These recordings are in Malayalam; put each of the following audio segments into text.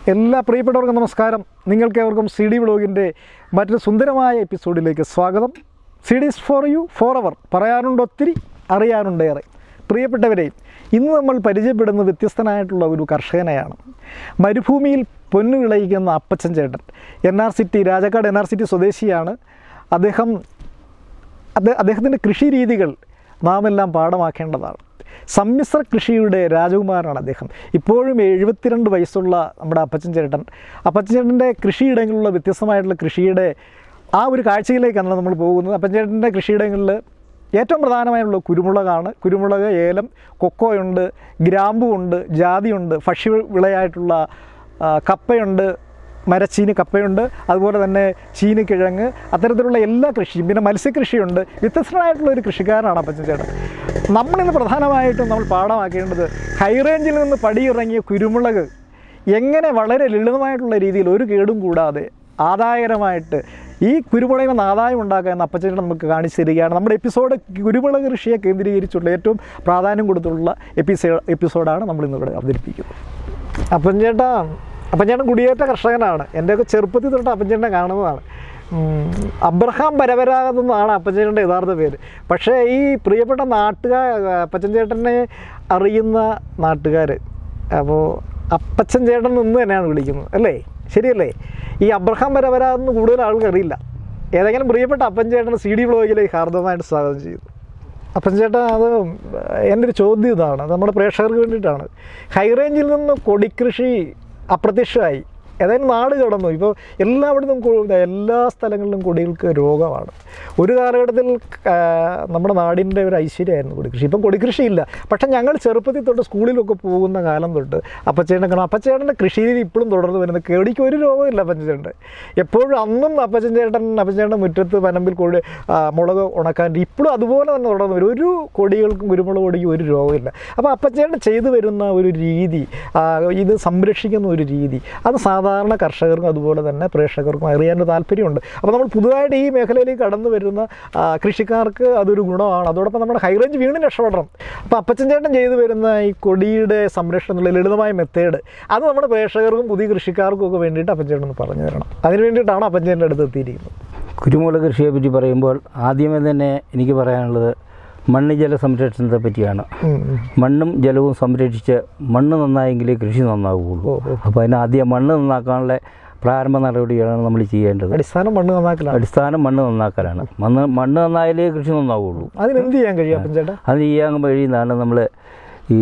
എല്ലാ പ്രിയപ്പെട്ടവർക്കും നമസ്കാരം നിങ്ങൾക്കേവർക്കും സി ഡി വ്ളോഗിൻ്റെ മറ്റൊരു സുന്ദരമായ എപ്പിസോഡിലേക്ക് സ്വാഗതം C D for you for അവർ പറയാനുണ്ട് ഒത്തിരി അറിയാനുണ്ടേറെ പ്രിയപ്പെട്ടവരെ ഇന്ന് നമ്മൾ പരിചയപ്പെടുന്ന വ്യത്യസ്തനായിട്ടുള്ള ഒരു കർഷകനെയാണ് മരുഭൂമിയിൽ പൊന്നു വിളയിക്കുന്ന അപ്പച്ചൻ ചേട്ടൻ N R city Rajakkad N R city സ്വദേശിയാണ് അദ്ദേഹം അദ്ദേഹ അദ്ദേഹത്തിൻ്റെ കൃഷി രീതികൾ നാം എല്ലാം പാഠമാക്കേണ്ടതാണ് സമ്മിശ്ര കൃഷിയുടെ രാജകുമാരനാണ് അദ്ദേഹം ഇപ്പോഴും എഴുപത്തിരണ്ട് വയസ്സുള്ള നമ്മുടെ അപ്പച്ചൻ ചേട്ടൻ അപ്പച്ചൻ ചേട്ടൻ്റെ കൃഷിയിടങ്ങളിലുള്ള വ്യത്യസ്തമായിട്ടുള്ള കൃഷിയുടെ ആ ഒരു കാഴ്ചയിലേക്കാണ് നമ്മൾ പോകുന്നത് അപ്പച്ചൻ ചേട്ടൻ്റെ കൃഷിയിടങ്ങളിൽ ഏറ്റവും പ്രധാനമായുള്ള കുരുമുളകാണ് കുരുമുളക് ഏലം കൊക്കോയുണ്ട് ഗ്രാമ്പുണ്ട് ജാതിയുണ്ട് ഭക്ഷ്യ വിളയായിട്ടുള്ള ആ, കപ്പയുണ്ട് മരച്ചീനി കപ്പയുണ്ട് അതുപോലെ തന്നെ ചീനിക്കിഴങ്ങ് അത്തരത്തിലുള്ള എല്ലാ കൃഷിയും പിന്നെ മത്സ്യകൃഷിയുണ്ട് വ്യത്യസ്തനായിട്ടുള്ള ഒരു കൃഷിക്കാരനാണ് അപ്പച്ചൻ ചേട്ടൻ നമ്മളിന്ന് പ്രധാനമായിട്ടും നമ്മൾ പാഠമാക്കേണ്ടത് ഹൈറേഞ്ചിൽ നിന്ന് പടിയിറങ്ങിയ കുരുമുളക് എങ്ങനെ വളരെ ലളിതമായിട്ടുള്ള രീതിയിൽ ഒരു കേടും കൂടാതെ ആദായകരമായിട്ട് ഈ കുരുമുളകിൽ നിന്ന് ആദായം ഉണ്ടാക്കുക എന്ന അപ്പച്ചേട്ടൻ നമുക്ക് കാണിച്ചു തരികയാണ് നമ്മുടെ എപ്പിസോഡ് കുരുമുളക് കൃഷിയെ കേന്ദ്രീകരിച്ചുള്ള ഏറ്റവും പ്രാധാന്യം കൊടുത്തുള്ള എപ്പിസോഡ് എപ്പിസോഡാണ് നമ്മൾ ഇന്നിവിടെ അവതരിപ്പിക്കുന്നത് അപ്പം ചേട്ടാ അപ്പം ചേട്ടൻ കുടിയേറ്റ കർഷകനാണ് എൻ്റെയൊക്കെ ചെറുപ്പത്തിൽ തൊട്ട് അപ്പച്ചേട്ടനെ കാണുന്നതാണ് ഉം, അബ്രഹാം പരമ്പരാഗതെന്നാണ് അപ്പച്ചേട്ടൻ്റെ യഥാർത്ഥ പേര് പക്ഷേ ഈ പ്രിയപ്പെട്ട നാട്ടുകാർ അപ്പച്ചൻ ചേട്ടനെ അറിയുന്ന നാട്ടുകാർ അപ്പോൾ അപ്പച്ചൻ ചേട്ടൻ നിന്ന് തന്നെയാണ് വിളിക്കുന്നത് അല്ലേ ശരിയല്ലേ ഈ അബ്രഹാം പരമ്പരാഗതെന്ന് കൂടുതൽ ആൾക്ക് അറിയില്ല ഏതെങ്കിലും പ്രിയപ്പെട്ട അപ്പൻ ചേട്ടൻ സി ഡി ബ്ലോഗിലേക്ക് ഹാർദവമായിട്ട് സ്വാഗതം ചെയ്യുന്നു അപ്പം ചേട്ടാ അത് എൻ്റെ ഒരു ചോദ്യം ഇതാണ് അത് നമ്മുടെ പ്രേക്ഷകർക്ക് വേണ്ടിയിട്ടാണ് ഹൈറേഞ്ചിൽ നിന്ന് കൊടിക്കൃഷി അപ്രത്യക്ഷമായി ഏതായാലും നാട് കടന്നു ഇപ്പോൾ എല്ലായിടത്തും കൊ- എല്ലാ സ്ഥലങ്ങളിലും കൊടികൾക്ക് രോഗമാണ് ഒരു കാലഘട്ടത്തിൽ ആ, നമ്മുടെ നാടിൻ്റെ ഒരു ഐശ്വര്യമായിരുന്നു കൊടിക്കൃഷി ഇപ്പം കൊടിക്കൃഷി ഇല്ല പക്ഷേ ഞങ്ങൾ ചെറുപ്പത്തിൽ തൊട്ട് സ്കൂളിലൊക്കെ പോകുന്ന കാലം തൊട്ട് അപ്പച്ചേട്ടനെ കാണാം അപ്പച്ചേട്ടൻ്റെ കൃഷി രീതി ഇപ്പോഴും തുടർന്ന് വരുന്നത് കേടിക്ക് ഒരു രോഗമില്ല അപ്പച്ചേട്ടൻ്റെ എപ്പോഴും അന്നും അപ്പച്ചൻ ചേട്ടൻ അപ്പച്ചേട്ടൻ്റെ മുറ്റത്ത് പനമ്പിൽ കൊടി ആ, മുളക് ഉണക്കാൻ ഇപ്പോഴും അതുപോലെ തന്നെ തുടർന്ന് വരും ഒരു കൊടികൾക്കും കുരുമുളക് കൊടിക്കും ഒരു രോഗമില്ല അപ്പോൾ അപ്പച്ചേട്ടൻ ചെയ്തു വരുന്ന ഒരു രീതി ആ, ഇത് സംരക്ഷിക്കുന്ന ഒരു രീതി അത് സാധാരണ കർഷകർക്കും അതുപോലെ തന്നെ പ്രേക്ഷകർക്കും അറിയാനൊരു താല്പര്യമുണ്ട് അപ്പോൾ നമ്മൾ പുതുതായിട്ട് ഈ മേഖലയിലേക്ക് കടന്നു വരുന്ന ആ, കൃഷിക്കാർക്ക് അതൊരു ഗുണമാണ് അതോടൊപ്പം നമ്മുടെ ഹൈറേഞ്ച് വീണ്ടും രക്ഷപ്പെടണം അപ്പോൾ അപ്പച്ചൻ ചേട്ടൻ ചെയ്തു വരുന്ന ഈ കൊടിയുടെ സംരക്ഷണത്തിലുള്ള ലളിതമായ മെത്തേഡ് അത് നമ്മുടെ പ്രേക്ഷകർക്കും പുതിയ കൃഷിക്കാർക്കും ഒക്കെ വേണ്ടിയിട്ട് അപ്പച്ചേട്ടൻ ഒന്ന് പറഞ്ഞു തരണം അതിന് വേണ്ടിയിട്ടാണ് അപ്പച്ചേട്ടൻ്റെ അടുത്ത് എത്തിയിരിക്കുന്നത് കുരുമുളക് കൃഷിയെ പറ്റി പറയുമ്പോൾ ആദ്യമേ തന്നെ എനിക്ക് പറയാനുള്ളത് മണ്ണ് ജല സംരക്ഷണത്തെ പറ്റിയാണ് ഉം, ഉം. മണ്ണും ജലവും സംരക്ഷിച്ച് മണ്ണ് നന്നായെങ്കിലേ കൃഷി നന്നാവുകയുള്ളൂ ഓ, ഓ. അപ്പോൾ അതിന് ആദ്യം മണ്ണ് നന്നാക്കാനുള്ള പ്രാരംഭ നടപടികളാണ് നമ്മൾ ചെയ്യേണ്ടത് അടിസ്ഥാനം മണ്ണ് നന്നാക്കലാണ് അടിസ്ഥാനം മണ്ണ് നന്നാക്കലാണ് മണ്ണ് മണ്ണ് നന്നായാലേ കൃഷി നന്നാവുകയുള്ളൂ അതിനെന്ത് ചെയ്യാൻ കഴിയും അപ്പച്ചേട്ടാ അത് ചെയ്യാൻ കഴിയുന്നതാണ് നമ്മൾ ഈ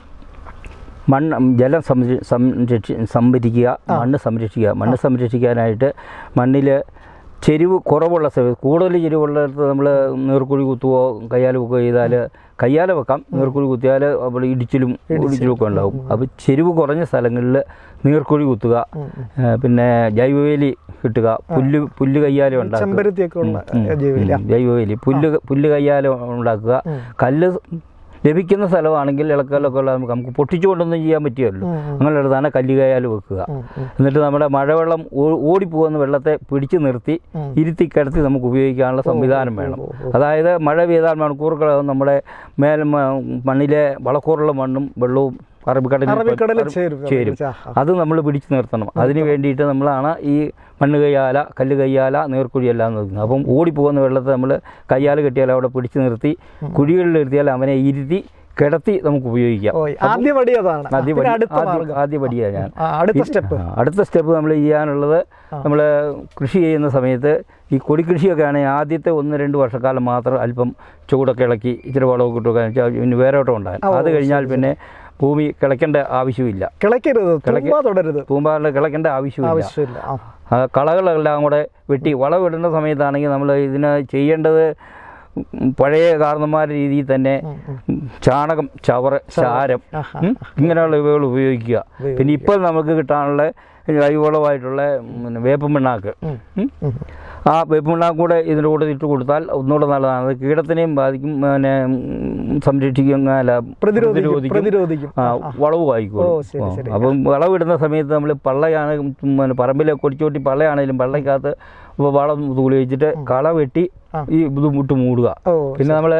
മണ്ണ് ജലം സംര- സംരക്ഷി സംഭരിക്കുക മണ്ണ് സംരക്ഷിക്കുക മണ്ണ് സംരക്ഷിക്കാനായിട്ട് മണ്ണിൽ ചെരിവ് കുറവുള്ള സമയത്ത് കൂടുതൽ ചെരിവുള്ളിടത്ത് നമ്മൾ നീർക്കുഴി കുത്തുകയോ കയ്യാൽ വെക്കുകയോ ചെയ്താൽ കയ്യാല വെക്കാം നീർക്കുഴി കുത്തിയാൽ അവിടെ ഇടിച്ചിലും ഇടിച്ചിലും ഒക്കെ ഉണ്ടാവും അപ്പോൾ ചെരിവ് കുറഞ്ഞ സ്ഥലങ്ങളിൽ നീർക്കുഴി കുത്തുക ഏ, പിന്നെ ജൈവവേലി കിട്ടുക പുല്ല് പുല്ല് കയ്യാല ഉണ്ടാക്കുക ചെമ്പരത്തിയൊക്കെ ഉള്ള ഉം, ജൈവവില ഉം, ജൈവവേലി പുല്ല് പുല്ല് കയ്യാല ഉണ്ടാക്കുക കല്ല് ലഭിക്കുന്ന സ്ഥലമാണെങ്കിൽ ഇളക്കലൊക്കെ ഉള്ള നമുക്ക് നമുക്ക് പൊട്ടിച്ചുകൊണ്ടൊന്നും ചെയ്യാൻ പറ്റുമല്ലോ അങ്ങനെ എടുത്താണ് കല്ല് കയ്യാൽ വെക്കുക എന്നിട്ട് നമ്മുടെ മഴവെള്ളം ഓ- ഓടിപ്പോകുന്ന വെള്ളത്തെ പിടിച്ചു നിർത്തി ഇരുത്തി കിടത്തി നമുക്ക് ഉപയോഗിക്കാനുള്ള സംവിധാനം വേണം അതായത് മഴ പെയ്താൽ മണിക്കൂറുകളാകും നമ്മുടെ മേൽ മ- മണ്ണിലെ വളക്കൂറുള്ള മണ്ണും വെള്ളവും അറബിക്കടലിൽ അറബിക്കടലിൽ ചേരും. ചേരും ആ, അത് നമ്മൾ പിടിച്ചു നിർത്തണം അതിന് വേണ്ടിയിട്ട് നമ്മളാണ് ഈ മണ്ണ് കയ്യാല കല്ല് കയ്യാല നീർക്കുഴി എല്ലാം നോക്കുന്നത് അപ്പം ഓടിപ്പോകുന്ന വെള്ളത്തെ നമ്മൾ കയ്യാല കെട്ടിയാൽ അവിടെ പിടിച്ചു നിർത്തി കുഴികളിൽ നിർത്തിയാൽ അവനെ ഇരുത്തി കിടത്തി നമുക്ക് ഉപയോഗിക്കാം ഓ ആദ്യ പടി അതാണ് ആദ്യ പിന്നെ പടി അടുത്ത ആദ്യ- മാർഗം ആദ്യ പടിയാണ് ഞാൻ ആ, അടുത്ത സ്റ്റെപ്പ് ആ, അടുത്ത സ്റ്റെപ്പ് നമ്മൾ ചെയ്യാനുള്ളത് നമ്മൾ കൃഷി ചെയ്യുന്ന സമയത്ത് ഈ കൊടിക്കൃഷിയൊക്കെ ആണെങ്കിൽ ആദ്യത്തെ ഒന്ന് രണ്ട് വർഷക്കാലം മാത്രം അല്പം ചൂടൊക്കെ ഇളക്കി ഇച്ചിരി വളമൊക്കെ ഇട്ടുക വെച്ചാൽ പിന്നെ വേരോട്ടം ഉണ്ടാകും അത് കഴിഞ്ഞാൽ പിന്നെ ഭൂമി കിളയ്ക്കേണ്ട ആവശ്യമില്ല കിളക്കരുത് തുമ്പ തുടരുത് പൂമ്പാറിൽ കിളയ്ക്കേണ്ട ആവശ്യമില്ല ആവശ്യമില്ല ആ. ആ കളകളെല്ലാം കൂടെ വെട്ടി വളമിടേണ്ട സമയത്താണെങ്കിൽ നമ്മൾ ഇതിന് ചെയ്യേണ്ടത് ഉം പഴയ കാരണന്മാരുടെ രീതിയിൽ തന്നെ ചാണകം ചവറ് ചാരം ആഹാ. ഉം, ഇങ്ങനെയുള്ള ഇവകൾ ഉപയോഗിക്കുക പിന്നെ ഇപ്പോൾ നമുക്ക് കിട്ടാനുള്ള ജൈവവളമായിട്ടുള്ള പിന്നെ വേപ്പൻ പിണ്ണാക്ക് ഉം. ആ വേപ്പൻ പിണ്ണാക്ക് കൂടെ ഇതിൻ്റെ കൂടെ ഇട്ട് കൊടുത്താൽ ഒന്നുകൂടെ നല്ലതാണ് അത് കീടത്തിനെയും ബാധിക്കും പിന്നെ ഉം, സംരക്ഷിക്കും അല്ല പ്രതിരോധിക്കും പ്രതിരോധിക്കും ആ, വളവ് വായിക്കും ഓ, ശരി, ശരി. അപ്പം വളവിടുന്ന സമയത്ത് നമ്മൾ പള്ളയാണ് പിന്നെ പറമ്പിലെ കൊടിച്ചോട്ടി പള്ളയാണെങ്കിലും പള്ളയ്ക്കകത്ത് വളം തൂളി വെച്ചിട്ട് കള വെട്ടി ഈ ഇത് മുട്ട് മൂടുക ഓ പിന്നെ നമ്മൾ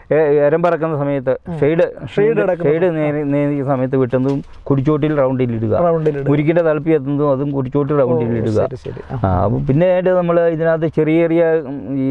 എരം പറക്കുന്ന സമയത്ത് ഷെയ്ഡ് Shade കിടക്കുന്ന ഷെയ്ഡ് നേരിയ സമയത്ത് വിട്ടുന്നതും കുടിച്ചോട്ടിൽ റൗണ്ടിൽ ഇടുക റൗണ്ടിലിടുക മുരിക്കിന്റെ തലപ്പി എത്തുന്നതും അതും കുടിച്ചോട്ടിൽ റൗണ്ടിൽ ഇടുക ശരി ശരി ആ. ആ അപ്പം പിന്നെ ആയിട്ട് നമ്മൾ ഇതിനകത്ത് ചെറിയ ചെറിയ ഉം, ഈ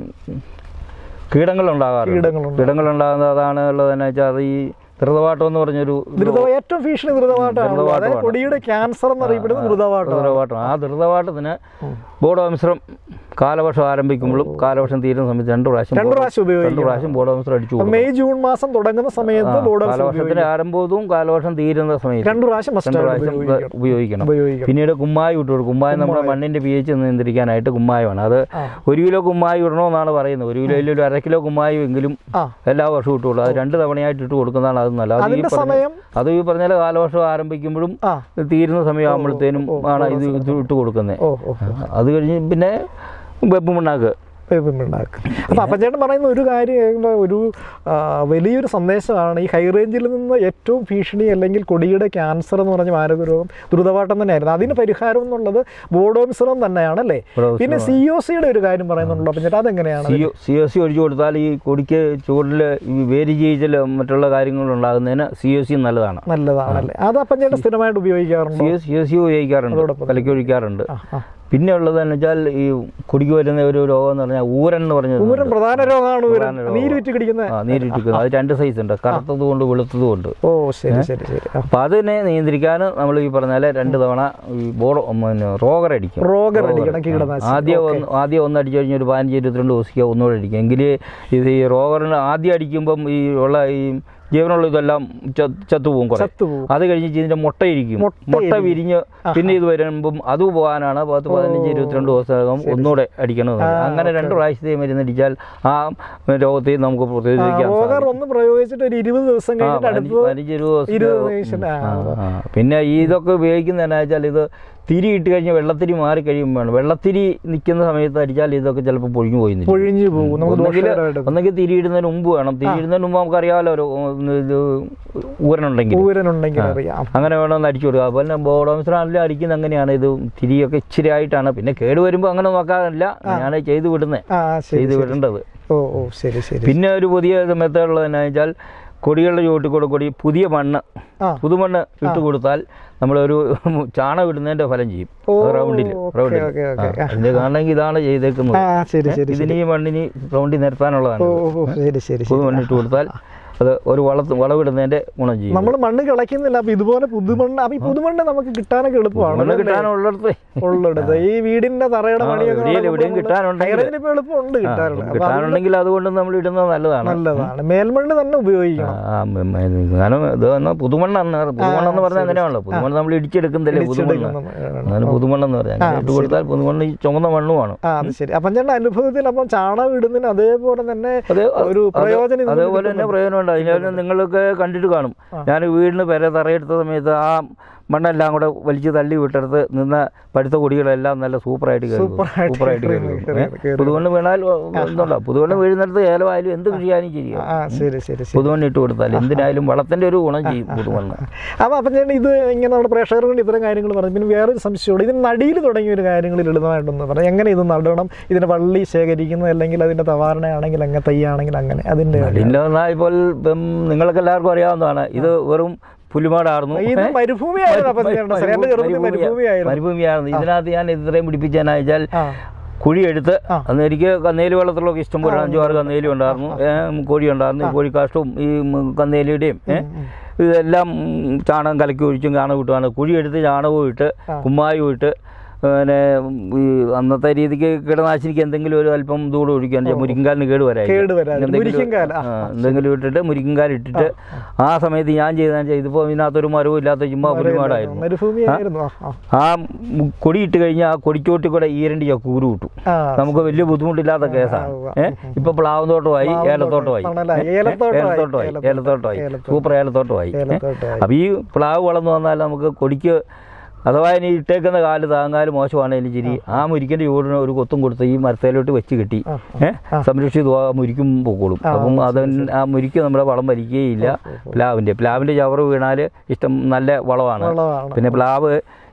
കീടങ്ങളുണ്ടാകാറുണ്ട് കീടങ്ങളുണ്ട്. കീടങ്ങളുണ്ടാകുന്നത് അതാണ് ഉള്ളതെന്ന് വെച്ചാൽ അത് ഈ ധൃതവാട്ടം എന്ന് പറഞ്ഞൊരു ദ്രുത ഏറ്റവും ഭീഷണി ദ്രുതപാട്ടാണ് അതായത് ദ്രുതപാഠമാണ്. കൊടിയുടെ ക്യാൻസർ എന്നറിയപ്പെടുന്നത് ദ്രുതപാട്ടാണ് ധൃതവാട്ടം ആ ധൃതവാട്ടത്തിന് ബോഡോമിശ്രം കാലവർഷം ആരംഭിക്കുമ്പോഴും കാലവർഷം തീരുന്ന സമയത്ത് രണ്ട് പ്രാവശ്യം രണ്ട് പ്രാവശ്യം രണ്ട് ഉപയോഗിക്കണം പ്രാവശ്യം ബോഡോമിശ്രം അടിച്ചു അപ്പൊ കൊടുക്കണം. മെയ് ജൂൺ മാസം തുടങ്ങുന്ന സമയത്ത് ആ, ബോർഡ് കാലവർഷത്തിന്റെ ആരംഭവും കാലവർഷം തീരുന്ന സമയത്ത് രണ്ട് പ്രാവശ്യം രണ്ട് മസ്റ്റ് പ്രാവശ്യം ഉപയോഗിക്കണം ഉപയോഗിക്കണം ഉപയോഗിക്കണം പിന്നീട് കുമ്മായി ഇട്ട് കൊടുക്കും കുമ്മായി നമ്മുടെ മണ്ണിന്റെ പി എച്ച് നിയന്ത്രിക്കാനായിട്ട് കുമ്മായമാണ് അത് ആ. ഒരു കിലോ കുമ്മായി ഇടണമെന്നാണ് പറയുന്നത് ഒരു കിലോയിൽ ഒരു അര കിലോ കുമ്മായി എങ്കിലും ആ എല്ലാ വർഷവും ഇട്ടുള്ളൂ അത് രണ്ട് തവണയായിട്ട് ഇട്ട് കൊടുക്കുന്നതാണ് അത് നല്ലത് അത് ഈ അതിന്റെ പറഞ്ഞ- സമയം അത് ഈ പറഞ്ഞാൽ കാലവർഷം ആരംഭിക്കുമ്പോഴും ആ തീരുന്ന സമയമാകുമ്പോഴത്തേനും ഓ, ഓ, ആണ് ഇത് ഇത് ഇട്ട് കൊടുക്കുന്നത് ഓ ഓ അത് കഴിഞ്ഞ് പിന്നെ വെപ്പ് മണ്ണാക്ക് ഉണ്ടാക്കും അപ്പൊ അപ്പച്ചേട്ടൻ പറയുന്ന ഒരു കാര്യം ഏതാ, ഒരു ആ, വലിയൊരു സന്ദേശമാണ് ഈ ഹൈ റേഞ്ചിൽ നിന്ന് ഏറ്റവും ഭീഷണി അല്ലെങ്കിൽ കൊടിയുടെ ക്യാൻസർ എന്ന് പറഞ്ഞ മാരക രോഗം ദ്രുതപാട്ടം തന്നെയായിരുന്നു അതിന് പരിഹാരം എന്നുള്ളത് ബോഡോമിശ്രം തന്നെയാണ് അല്ലേ ബോഡോമിശ്രം പിന്നെ സി ഒ സിയുടെ ഒരു കാര്യം പറയുന്നുണ്ടല്ലോ അപ്പച്ചേട്ടാ അതെങ്ങനെയാണ് സി സി എസ് സി ഒഴിച്ചു കൊടുത്താൽ ഈ കൊടിക്ക് ചൂടിൽ ഈ വേര് ചെയ്യിച്ചൽ മറ്റുള്ള കാര്യങ്ങൾ ഉണ്ടാകുന്നതിന് സി എസ് സി നല്ലതാണ് നല്ലതാണല്ലേ അത് അപ്പച്ചേട്ടൻ സ്ഥിരമായിട്ട് ഉപയോഗിക്കാറുണ്ടോ C S C S C ഉപയോഗിക്കാറുണ്ട് അതോടൊപ്പം കലക്കി ഒഴിക്കാറുണ്ട് ആ, ആ. പിന്നെ ഉള്ളതെന്ന് വെച്ചാൽ ഈ കുടിക്ക് വരുന്ന ഒരു രോഗം എന്ന് പറഞ്ഞാൽ ഊരൻ എന്ന് പറഞ്ഞ ഒരു ഊരൻ പ്രധാന രോഗമാണ് ഊരൻ പ്രധാന രോഗം. നീര് വിറ്റ് കിടിക്കുന്ന ആ നീരിട്ടിരിക്കുന്നത് അത് രണ്ട് സൈസ് ഉണ്ട് കറുത്തതും ഉണ്ട് വെളുത്തതും ഉണ്ട് ഓ ശരി ശരി ശരി ആ. അപ്പം അതിനെ നിയന്ത്രിക്കാൻ നമ്മൾ ഈ പറഞ്ഞാൽ രണ്ട് തവണ ഈ ബോർഡ് പിന്നെ റോഗർ അടിക്കും റോഗർ അടിക്കണം കീടനാശിനി ആദ്യം ഒന്ന് ആദ്യം ഒന്ന് അടിച്ചു കഴിഞ്ഞാൽ ഒരു പതിനഞ്ച് ഇരുപത്തിരണ്ട് ദിവസിക്കുക ഒന്നുകൂടെ അടിക്കും എങ്കിൽ ഇത് ഈ റോഗറിന് ആദ്യം അടിക്കുമ്പം ഈ ഉള്ള ഈ ജീവനുള്ള ഇതെല്ലാം ച- ചത്തുപോകും കുറേ ചത്തുപോകും അത് കഴിഞ്ഞ് ഇതിന്റെ മുട്ട ഇരിക്കും മുട്ട മുട്ട വിരിഞ്ഞ് പിന്നെ ഇത് വരുമ്പം അത് പോകാനാണ് പത്ത് പതിനഞ്ച് ഇരുപത്തിരണ്ട് ദിവസമകം ഒന്നുകൂടെ അടിക്കണം എന്ന് പറയും. അങ്ങനെ രണ്ട് പ്രാവശ്യത്തെയും മരുന്നടിച്ചാൽ ആ രോഗത്തെയും നമുക്ക് പ്രതിരോധിക്കാൻ റോഗർ സാധിക്കും. ഒന്ന് പ്രയോഗിച്ചിട്ട് ഒരു ഇരുപത് ദിവസം ആ, കഴിഞ്ഞിട്ട് പതിനഞ്ച് അടുത്ത് പതിനഞ്ച് ഇരുപത് ദിവസം ഇരുപത് ദിവസം ആ, ആ, ആ. പിന്നെ ഇതൊക്കെ ഉപയോഗിക്കുന്നത് എന്നാ വെച്ചാൽ ഇത് തിരി ഇട്ട് കഴിഞ്ഞാൽ വെള്ളത്തിരി മാറി കഴിയുമ്പോഴാണ് വെള്ളത്തിരി നിൽക്കുന്ന സമയത്ത് അടിച്ചാൽ ഇതൊക്കെ ചിലപ്പോൾ പൊഴിഞ്ഞു പോയി നിൽക്കും. പൊഴിഞ്ഞു പോകും നമുക്ക് ഒന്നെങ്കിൽ ദോഷകരമായിട്ട് ഒന്നെങ്കിൽ തിരി ഇടുന്നതിന് മുമ്പ് വേണം തിരി ഇടുന്നതിന് മുമ്പ് നമുക്കറിയാമല്ലോ ഒരു ഉം, ഇത് ഊരനുണ്ടെങ്കിൽ ഊരനുണ്ടെങ്കിൽ അറിയാം അങ്ങനെ വേണമെന്ന് അടിച്ചു കൊടുക്കുക അതുപോലെ തന്നെ ബോഡോമിശ്രാണെങ്കിലും അടിക്കുന്നത് അങ്ങനെയാണ് ഇത് തിരിയൊക്കെ ഇച്ചിരി ആയിട്ടാണ് പിന്നെ കേട് വരുമ്പോൾ അങ്ങനെ നോക്കാറില്ല ഞാൻ ചെയ്ത് വിടുന്നത് ആ ശരി ചെയ്ത് വിടേണ്ടത് ഓ ഓ ശരി ശരി പിന്നെ ഒരു പുതിയ മെത്തേഡ് ഉള്ളത് എന്നാ വെച്ചാൽ കൊടികളുടെ ചുവട്ടിൽ കൂടെ കൂടി പുതിയ മണ്ണ് ആ പുതുമണ്ണ് ഇട്ട് കൊടുത്താൽ നമ്മളൊരു ചാണകം ഇടുന്നതിന്റെ ഫലം ചെയ്യും ഓ, റൗണ്ടിൽ ഓക്കേ, റൗണ്ടിൽ ഓക്കേ, ഓക്കേ. അതിന്റെ കാണണമെങ്കിൽ ഇതാണ് ചെയ്തേക്കുന്നത് ആ ശരി ശരി ശരി ഇതിന് ഈ മണ്ണിന് റൗണ്ടിൽ നിരത്താനുള്ളതാണ് ഓ ഓ ശരി ശരി ശരി പുതുമണ്ണ് ഇട്ട് കൊടുത്താൽ അത് ഒരു വളത്ത് വളവിടുന്നതിന്റെ ഗുണം ചെയ്യും നമ്മൾ മണ്ണ് കിളയ്ക്കുന്നില്ല അപ്പൊ ഇതുപോലെ പുതുമണ്ണ് അപ്പൊ ഈ പുതുമണ്ണ് നമുക്ക് കിട്ടാനൊക്കെ എളുപ്പമാണ് മണ്ണ് കിട്ടാനുള്ളിടത്ത് ഉള്ളത് ഈ വീടിന്റെ തറയുടെ ആ, പണിയൊക്കെ എവിടെയും- എവിടെയും കിട്ടാനുണ്ടെങ്കിൽ- ഹൈറേഞ്ചിന് ഇപ്പൊ എളുപ്പമുണ്ട് കിട്ടാറുണ്ട് അപ്പൊ അത് കിട്ടാനുണ്ടെങ്കിൽ അതുകൊണ്ട് നമ്മൾ ഇടുന്നത് നല്ലതാണ് നല്ലതാണ് മേൽമണ്ണ് തന്നെ ഉപയോഗിക്കണം ആ, മ- മ- കാരണം ഇത് പറഞ്ഞാൽ പുതുമണ്ണാണ് പുതുമണ്ണെന്ന് പറഞ്ഞാൽ അങ്ങനെയാണല്ലോ പുതുമണ്ണ് നമ്മൾ ഇടിച്ചെടുക്കുന്നില്ലേ പുതുമണ്ണ് ഇടിച്ചെടുക്കുന്ന അങ്ങനെ പുതുമണ്ണെന്ന് പറയാം അങ്ങനെ ഇട്ട് കൊടുത്താൽ പുതുമണ്ണ് ഈ ചുമന്ന മണ്ണുമാണ് ആ അത് ശരി അപ്പം ചേട്ടൻ്റെ അനുഭവത്തിൽ അപ്പം ചാണകം ഇടുന്നതിന് അതേപോലെ തന്നെ അത് ഒരു അത് പ്രയോജനം ഇതിന് അതേപോലെ തന്നെ പ്രയോജനമുണ്ട് അതിനെ നിങ്ങളൊക്കെ കണ്ടിട്ട് കാണും ഞാൻ വീടിന് പെര തറയെടുത്ത സമയത്ത് ആ മണ്ണെല്ലാം കൂടെ വലിച്ചു തള്ളി വിട്ടെടുത്ത് നിന്ന പഴുത്ത കൊടികളെല്ലാം നല്ല സൂപ്പറായിട്ട് കയറി വരും. സൂപ്പറായിട്ട് സൂപ്പറായിട്ട് കയറി കയറി വരും. കയറി ഏ? കയറി പുതുമണ്ണ് വീണാൽ എന്തുണ്ടോ പുതുമണ്ണ് വീഴുന്നിടത്ത് ഏലമായാലും എന്ത് കൃഷിയായാലും ശരിയാണ് ആ ശരി ശരി ശരി പുതുമണ്ണ് ഇട്ട് കൊടുത്താൽ എന്തിനായാലും വളത്തിന്റെ ഒരു ഗുണം ചെയ്യും പുതുമണ്ണ് അപ്പം അപ്പം ചേട്ടൻ ഇത് ഇങ്ങനെ നമ്മുടെ പ്രേക്ഷകർ കൊണ്ട് ഇത്തരം കാര്യങ്ങൾ പറഞ്ഞു പിന്നെ വേറൊരു സംശയമുണ്ട് ഇതിന് നടിയിൽ തുടങ്ങിയ ഒരു കാര്യങ്ങൾ ലളിതമായിട്ടൊന്ന് പറയാം എങ്ങനെ ഇത് നടണം ഇതിന് വള്ളി ശേഖരിക്കുന്നത് അല്ലെങ്കിൽ അതിൻ്റെ തവാരണയാണെങ്കിൽ അങ്ങനെ തയ്യാണെങ്കിൽ അങ്ങനെ അതിൻ്റെ ഇല്ലെന്നാ ഇപ്പോൾ ഇപ്പം നിങ്ങൾക്ക് എല്ലാവർക്കും അറിയാവുന്നതാണ് ഇത് വെറും പുലിമാടായിരുന്നു ഇത് ഏ? മരുഭൂമിയായിരുന്നു അപ്പം ചേട്ടൻ മരുഭൂമി- എൻ്റെ ചെറുപ്പത്തിൽ മരുഭൂമിയാ- മരുഭൂമിയായിരുന്നു മരുഭൂമിയായിരുന്നു ഇതിനകത്ത് ഞാൻ ഇത്രയും പിടിപ്പിച്ചതെന്ന് വെച്ചാൽ ആ കുഴിയെടുത്ത് ആ. അന്ന് എനിക്ക് കന്നേലി വെള്ളത്തിലൊക്കെ ഇഷ്ടം പോലെ അഞ്ചു ആറ് കന്നേലി ഉണ്ടായിരുന്നു ഏ, കോഴി ഉണ്ടായിരുന്നു ഈ കോഴിക്കാഷ്ടവും ഈ ഉം, കന്നേലിയുടെയും ഏ, ഇതെല്ലാം ഉം, ചാണകം കലക്കി ഒഴിച്ചും ചാണകം ഇട്ടുമാണ് കുഴിയെടുത്ത് ചാണകവും ഇട്ട് ആ. കുമ്മായും ഇട്ട് പിന്നെ ഈ അന്നത്തെ രീതിക്ക് കീടനാശിനിക്ക് എന്തെങ്കിലും ഒരു അല്പം ദൂടെ ഒഴിക്കാൻ മുരിങ്കാലിന് കേട് വരാൻ കേട് വരാതിരിക്കാൻ. മുരിങ്ങക്കാൽ, ആ, എന്തെങ്കിലും ഇട്ടിട്ട് മുരിങ്കാൽ ഇട്ടിട്ട് ആ സമയത്ത് ഞാൻ ചെയ്താൽ ഇതിപ്പോൾ ഇതിനകത്തൊരു മരവും ഇല്ലാത്ത ചുമ്മാ പുലിമാടായിരുന്നു മരുഭൂമിയായിരുന്നു ആ ആ ആ മു- കൊടി ഇട്ട് കഴിഞ്ഞാൽ ആ കൊടിച്ചോട്ടി കൂടെ ഈരണ്ടി ചക്കൂര് കിട്ടും ആ നമുക്ക് വലിയ ബുദ്ധിമുട്ടില്ലാത്ത കേസാണ് ഉവ്വ. ഏഹ് ഇപ്പൊ പ്ലാവ് തോട്ടമായി പ്ലാവ് ഏലത്തോട്ടമായി ആണല്ലേ? ഏ? ഏലത്തോട്ടമായി. ഏലത്തോട്ടമായി ഏലത്തോട്ടം. ഏലത്തോട്ടമായി ഏലത്തോട്ടം. സൂപ്പർ ഏലത്തോട്ടമായി ഏ? ഏലത്തോട്ടമായി. അപ്പൊ ഈ പ്ലാവ് വളർന്നു വന്നാൽ നമുക്ക് കൊടിക്ക് അഥവാ ഇനി ഇട്ടേക്കുന്ന കാല് താങ്ങാല് മോശമാണെങ്കിലും ശരി ആ മുരിക്കന്റെ ചൂടിന് ഒരു കൊത്തും കൊടുത്ത് ഈ മരത്തേലോട്ട് വെച്ച് കെട്ടി ആ, ഏഹ് സംരക്ഷിത് ആ മുരിക്കും പൊക്കോളും ആ, അപ്പം അത് ആ മുരിക്ക് നമ്മുടെ വളം വലിക്കുകയില്ല പ്ലാവിന്റെ പ്ലാവിന്റെ ചവറ് വീണാൽ ഇഷ്ടം നല്ല വളമാണ് വളമാണ് പിന്നെ പ്ലാവ്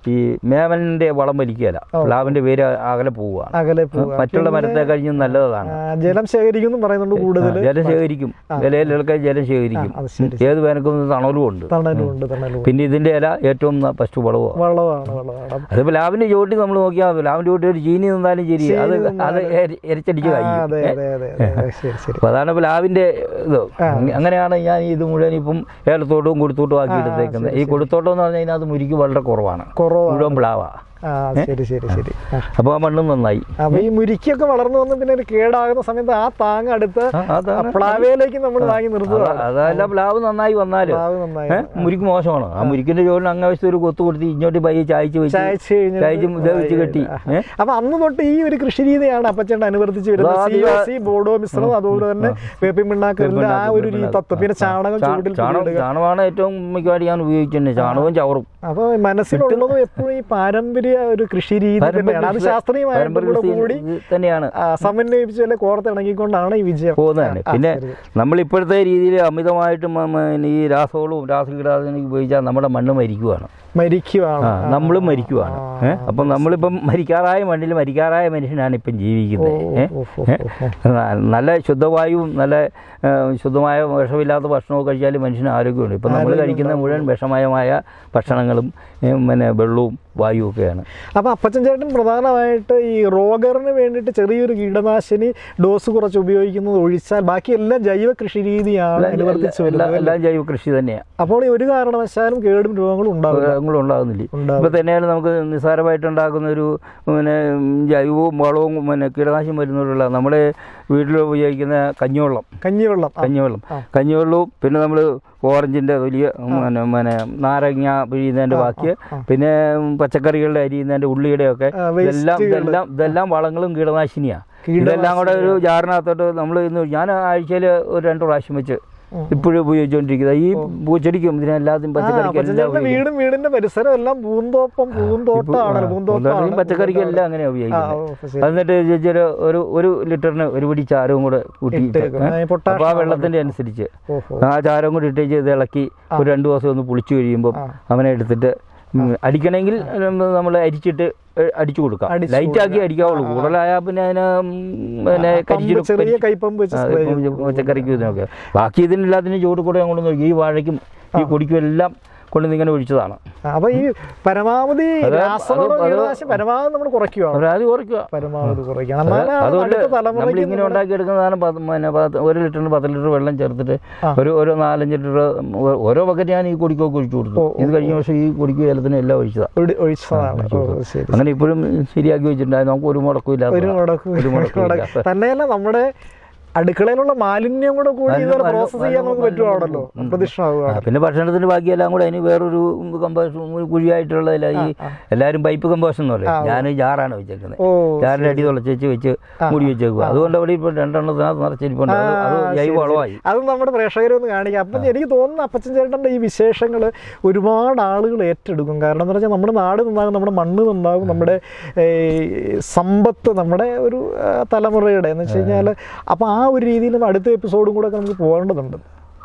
ഈ മേവലിൻ്റെ വളം വലിക്കുകയല്ല പ്ലാവിൻ്റെ വേര് അകലെ പോവുകയാണ് അകലെ പോവുക മറ്റുള്ള മരത്തെ കഴിഞ്ഞും നല്ലതാണ് ആ, ജലം ശേഖരിക്കുന്നു പറയുന്നുണ്ട് കൂടുതൽ ജലം ശേഖരിക്കും ഇലയിലൊക്കെ ജലം ശേഖരിക്കും അത് ശരി ഏത് വേനൽക്കും തണലും ഉണ്ട് തണലും ഉണ്ട് തണലും ഉണ്ട്. പിന്നെ ഇതിൻ്റെ ഇല ഏറ്റവും ന- ഫസ്റ്റ് വളവുമാണ് വളമാണ് വളമാണ് അതിപ്പോൾ ലാവിൻ്റെ ചോട്ടി നമ്മൾ നോക്കിയാൽ മതി ലാവിൻ്റെ ചോട്ടി ഒരു ചീനി നിന്നാലും ശരി അത് അത് എരി- എരിച്ചടിച്ച് ആ, കഴിയും അതെ അതെ അതെ അതെ അതെ. ശരി ശരി അപ്പോൾ അതാണ് ഇപ്പോൾ ലാവിൻ്റെ ഇത് അങ്ങനെയാണ് ഞാൻ ഇത് മുഴുവൻ ഇപ്പം ഏലത്തോട്ടവും കൊടുത്തോട്ടും ആക്കി എടുത്തേക്കുന്നത് ഈ കൊടുത്തോട്ടം എന്ന് പറഞ്ഞാൽ അതിനകത്ത് മുരിക്ക് വളരെ കുറവാണ് കുറവാണ് മുഴുവൻ പ്ലാവാണ് ആ ശരി ശരി ശരി ആ. അപ്പോൾ ആ മണ്ണും നന്നായി അപ്പൊ ഈ മുരിക്കൊക്കെ വളർന്നു വന്ന് പിന്നെ ഒരു കേടാകുന്ന സമയത്ത് ആ താങ്ങ് അടുത്ത് ആ, അതാണ് പ്ലാവയിലേക്ക് നമ്മൾ വാങ്ങി നിർത്തുക അത- അതല്ല പ്ലാവ് നന്നായി വന്നാൽ പ്ലാവ് നന്നായി മുരിക്ക് മോശമാണ് ആ മുരിക്കിന്റെ ചോറിന് അങ്ങാവശ്യത്തെ ഒരു കൊത്തു കൊടുത്ത് ഇങ്ങോട്ട് പയ്യെ ചായച്ച് വെച്ച് ചായച്ച് കഴിഞ്ഞിട്ട് ചായച്ച് ഇത് വെച്ച് കെട്ടി ഏ? അപ്പൊ അന്ന് തൊട്ട് ഈ ഒരു കൃഷി രീതിയാണ് അപ്പച്ചേട്ടൻ അനുവർത്തിച്ച് വരുന്നത് അതാ, സി ഒ സി ബോഡോ മിശ്രം അതുപോലെ തന്നെ വേപ്പിൻ പിണ്ണാക്കറിന്റെ ആ ഒരു രീതി തത്വം പിന്നെ ചാണകം ചാ- ചൂടിൽ ചാണകം ചാണകമാണ് ഏറ്റവും മിക്കവാറും ഞാൻ ഉപയോഗിച്ചിട്ടുണ്ട് ചാണകവും ചവറും അപ്പൊ മനസ്സിലുള്ളതും എപ്പോഴും ഈ പാരമ്പര്യ ഒരു കൃഷി രീതി തന്നെയാണ് അത് ശാസ്ത്രീയമായിട്ടും പാരമ്പര്യ കൂടെ കൃഷി കൂടി ഇത് തന്നെയാണ് ആ, സമന്വയിപ്പിച്ച് അല്ലെ കോർത്തിണങ്ങിക്കൊണ്ടാണ് ഈ വിജയം പോകുന്നതാണ് ആ, പിന്നെ ശരി. നമ്മൾ ഇപ്പോഴത്തെ രീതിയിൽ അമിതമായിട്ടും മ- മ- ഈ രാസവളവും രാസകീടാദിനും ഉപയോഗിച്ചാൽ നമ്മുടെ മണ്ണ് മരിക്കുവാണ് മരിക്കുവാണ് ആ നമ്മളും മരിക്കുവാണ് ഏഹ് അപ്പം നമ്മളിപ്പം മരിക്കാറായ മണ്ണിൽ മരിക്കാറായ മനുഷ്യനാണ് ഇപ്പം ജീവിക്കുന്നത് ഏഹ് ഓ, ഓ, ഓ, ഓ. നല്ല ശുദ്ധവായുവും നല്ല ആ, ശുദ്ധമായ വിഷമില്ലാത്ത ഭക്ഷണമൊക്കെ കഴിച്ചാൽ മനുഷ്യന് ആരോഗ്യമുണ്ട് ഇപ്പം നമ്മൾ കഴിക്കുന്ന മുഴുവൻ വിഷമയമായ ഭക്ഷണങ്ങളും ഏ, പിന്നെ വെള്ളവും വായുവും ഒക്കെയാണ് അപ്പൊ അപ്പച്ചൻ ചേട്ടൻ പ്രധാനമായിട്ട് ഈ റോഗറിന് വേണ്ടിയിട്ട് ചെറിയൊരു കീടനാശിനി ഡോസ് കുറച്ച് ഉപയോഗിക്കുന്നത് ഒഴിച്ചാൽ ബാക്കി എല്ലാം ജൈവ കൃഷി രീതിയാണ് അനുവർത്തിച്ച് എല്ലാം വരുന്നത് എല്ലാം ജൈവ കൃഷി തന്നെയാണ് അപ്പോൾ ഈ ഒരു കാരണവശാലും കേടും രോഗങ്ങളും ഉണ്ടാവില്ല രോഗങ്ങളും ഉണ്ടാകുന്നില്ല ഉണ്ടാകും. ഇപ്പം തന്നെയാണ് നമുക്ക് നിസ്സാരമായിട്ട് ഉണ്ടാക്കുന്ന ഒരു പിന്നെ ജൈവവും വളവും പിന്നെ കീടനാശിനി മരുന്നുകളുള്ള നമ്മുടെ വീട്ടിൽ ഉപയോഗിക്കുന്ന കഞ്ഞിവെള്ളം കഞ്ഞിവെള്ളം ആ, കഞ്ഞിവെള്ളം ആ. കഞ്ഞിവെള്ളവും പിന്നെ നമ്മൾ ഓറഞ്ചിൻ്റെ വലിയ പിന്നെ പിന്നെ നാരങ്ങ പിഴിയുന്നതിൻ്റെ ബാക്കി ആ. പിന്നെ പച്ചക്കറികളുടെ അരിയുന്നതിൻ്റെ ഉള്ളിയുടെ ഒക്കെ ആ, ഇതെല്ലാം wasteകള്. ഇതെല്ലാം ഇതെല്ലാം വളങ്ങളും കീടനാശിനിയാണ് കീടനാശിനിയാ. ഇതെല്ലാം കൂടെ ഒരു ജാറിനകത്തോട്ട് നമ്മൾ ഇന്ന് ഞാൻ ആഴ്ചയിൽ ഒരു രണ്ട് പ്രാവശ്യം വെച്ച് ഉം. ഇപ്പോഴും ഉപയോഗിച്ചുകൊണ്ടിരിക്കുന്നത് ഈ പൂച്ചെടിക്കും ഇതിനെല്ലാത്തിനും ആ, പച്ചക്കറിക്കും അപ്പച്ചൻ എല്ലാം ചേട്ടന്റെ വീടും വീടിന്റെ പരിസരം എല്ലാം പൂന്തോപ്പം പൂന്തോട്ടമാണല്ലോ പൂന്തോട്ടമാണ് പച്ചക്കറിക്കും എല്ലാം അങ്ങനെ ആ, ഉപയോഗിക്കുന്നത് ഓ, ശരി. എന്നിട്ട് ചേച്ചി ഒരു ഒരു ഒരു ലിറ്ററിന് ഒരു പിടി ചാരവും കൂടെ കൂട്ടിയിട്ട് ഇട്ടേക്കും. ആ, ഈ പൊട്ടാഷ് അപ്പോൾ ആ വെള്ളത്തിൻ്റെ അനുസരിച്ച് ഓഹോ ആ ചാരം കൂടി ഇട്ടേച്ച് ഇത് ഇളക്കി ഒരു രണ്ട് ദിവസം ഒന്ന് പുളിച്ചു കഴിയുമ്പോൾ ആ. അവനെ എടുത്തിട്ട് ഉം, അടിക്കണമെങ്കിൽ നമ്മൾ അരിച്ചിട്ട് ഏ, അടിച്ചു കൊടുക്കാം അടിച്ചു ലൈറ്റ് ആക്കി അടിക്കാവുള്ളൂ കൂടുതലായാൽ പിന്നെ അതിന് ഉം, പിന്നെ പമ്പ് കരിച്ചിട്ട് ചെറിയ കൈപ്പമ്പ് വെച്ച് ആ, സ്പ്രേ ഇപ്പം ചെയ്യും. പച്ചക്കറിക്കും ഇതിനൊക്കെ ബാക്കി ഇതിനെല്ലാത്തിനും ചൂട് കൂടെ അങ്ങോട്ട് നോക്കി ഈ വാഴയ്ക്കും ഈ കൊടിക്കും എല്ലാം കൊണ്ട് ഇങ്ങനെ ഒഴിച്ചതാണ് ആ, അപ്പൊ ഈ പരമാവധി അത് രാസവള അത് അത് കീടനാശിനി പരമാവധി നമ്മൾ കുറയ്ക്കുകയാണ് പരാതി കുറയ്ക്കുക പരമാവധി കുറയ്ക്കണം എന്നാലാണ് അതുകൊണ്ട് അടുത്ത നമ്മൾ തലമുറയ്ക്ക് ഇങ്ങനെ ഉണ്ടാക്കിയെടുക്കുന്നതാണ് പത്ത് പിന്നെ പത്ത് ഒരു ലിറ്ററിന് പത്ത് ലിറ്റർ വെള്ളം ചേർത്തിട്ട് ആ. ഒരു ഒരു നാലഞ്ച് ലിറ്റർ ഒ- ഓരോ ബക്കറ്റ് ഞാൻ ഈ കൊടിക്കൊക്കെ ഒഴിച്ചു കൊടുത്തു ഓ, ഇത് കഴിഞ്ഞ വർഷം ഈ കൊടിക്കും ഏലത്തിനും എല്ലാം ഒഴിച്ചതാണ് ഒഴി- ഒഴിച്ചതാണ് ഓ, ശരി അങ്ങനെ ഇപ്പോഴും ശരിയാക്കി വെച്ചിട്ടുണ്ടായി നമുക്ക് ഒരു മുടക്കും ഇല്ലാത്ത ഒരു മുടക്കും ഒരു മുടക്കും മുടക്കും. ഇല്ലാത്ത തന്നെയല്ല നമ്മുടെ അടുക്കളയിലുള്ള മാലിന്യം കൂടെ കൂടി മാലിന്യം- ഇതുവരെ മാലിന്യം- പ്രോസസ് ചെയ്യാൻ നമുക്ക് മാലിന്യം- പറ്റുവാണല്ലോ ഉം. പ്രദക്ഷിണമാവുകയാണ് ആ, പിന്നെ ഭക്ഷണത്തിന്റെ ബാക്കിയെല്ലാം കൂടെ അതിന് വേറൊരു കമ്പോഷൻ കുഴിയായിട്ടുള്ളതില്ല ഈ എല്ലാവരും പൈപ്പ് കമ്പോഷൻ എന്ന് പറയും ഞാൻ ജാറാണ് വെച്ചേക്കുന്നത് ഓ ജാറിന്റെ അടി തുളച്ച് വെച്ച് വെച്ച് മൂടി വെച്ചേക്കുക അതുകൊണ്ട് അവിടെ ഇപ്പോൾ രണ്ടെണ്ണത്തിനകത്ത് നിറച്ചിരിപ്പുണ്ട് അത് അത് ജൈവ വളമായി അത് നമ്മുടെ പ്രേക്ഷകരെ ഒന്ന് കാണിക്കാം അപ്പം എനിക്ക് തോന്നുന്നു അപ്പച്ചൻ ചേട്ടൻ്റെ ഈ വിശേഷങ്ങൾ ഒരുപാട് ആളുകൾ ഏറ്റെടുക്കും കാരണം എന്ന് പറഞ്ഞാൽ നമ്മുടെ നാട് നന്നാകും നമ്മുടെ മണ്ണ് നന്നാകും നമ്മുടെ ഏ, സമ്പത്ത് നമ്മുടെ ഒരു ആ, തലമുറയുടെ എന്ന് വെച്ച് കഴിഞ്ഞാൽ അപ്പോൾ ആ ഒരു രീതിയിൽ അടുത്ത എപ്പിസോഡും കൂടെ ഒക്കെ നമുക്ക് പോകേണ്ടതുണ്ട്